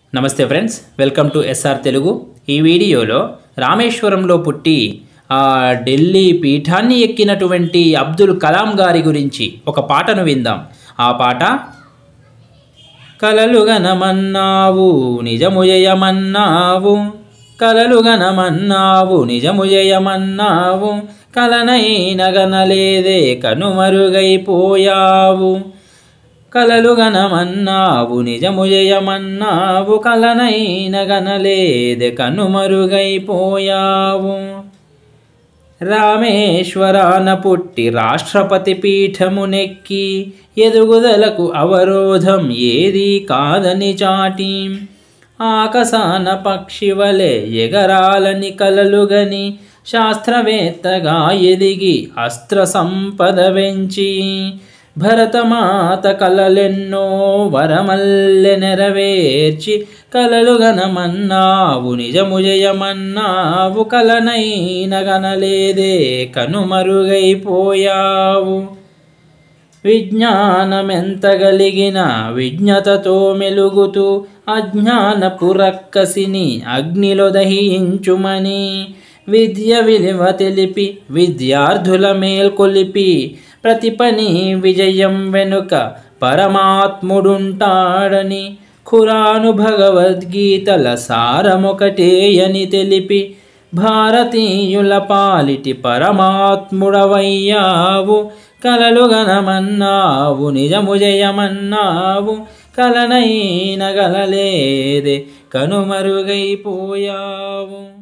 నమస్తే friends welcome to SR Telugu ఈ వీడియోలో రామేశ్వరంలో పుట్టి ఆ ఢిల్లీ పీఠాన్ని ఎక్కినటువంటి అబ్దుల్ కలాం గారి గురించి ఒక పాటను విందాం ఆ పాట కలలుగనమన్నావు నిజముజయమన్నావు కలలుగనమన్నావు నిజముజయమన్నావు కలనైనగనలేదే కనుమరుగైపోయావు కలలుగనమన్నావు నిజముజయమన్నావు కలనైనగనలేదే కనుమరుగైపోయావు రామేశ్వరాన పుట్టి రాష్ట్రపతి పీఠమునెక్కి ఎదుగుదలకు అవరోధం ఏదీ కాదని చాటి ఆకసాన పక్షివలె ఎగరాలని కలలుగని శాస్త్రవేత్తగా ఎదిగి అస్త్ర సంపద వెంచి భరతమాత కలలెన్నో వరమల్లె నెరవేర్చి కలలుగనమన్నావు నిజముజయమన్నావు కలనైనగనలేదే కనుమరుగైపోయావు విజ్ఞానమెంతగలిగిన విజ్ఞతతో మెలుగుతూ అజ్ఞానపు రక్కసిని అగ్నిలో దహించుమని విద్య విలువ తెలిపి విద్యార్థుల మేల్కొలిపి ప్రతి పని విజయం వెనుక పరమాత్ముడుంటాడని ఖురాను భగవద్గీతల సారమొకటేయని తెలిపి భారతీయుల పాలిటి పరమాత్ముడవయ్యావు కలలుగనమన్నావు నిజముజయమన్నావు కలనైనగలలేదే కనుమరుగైపోయావు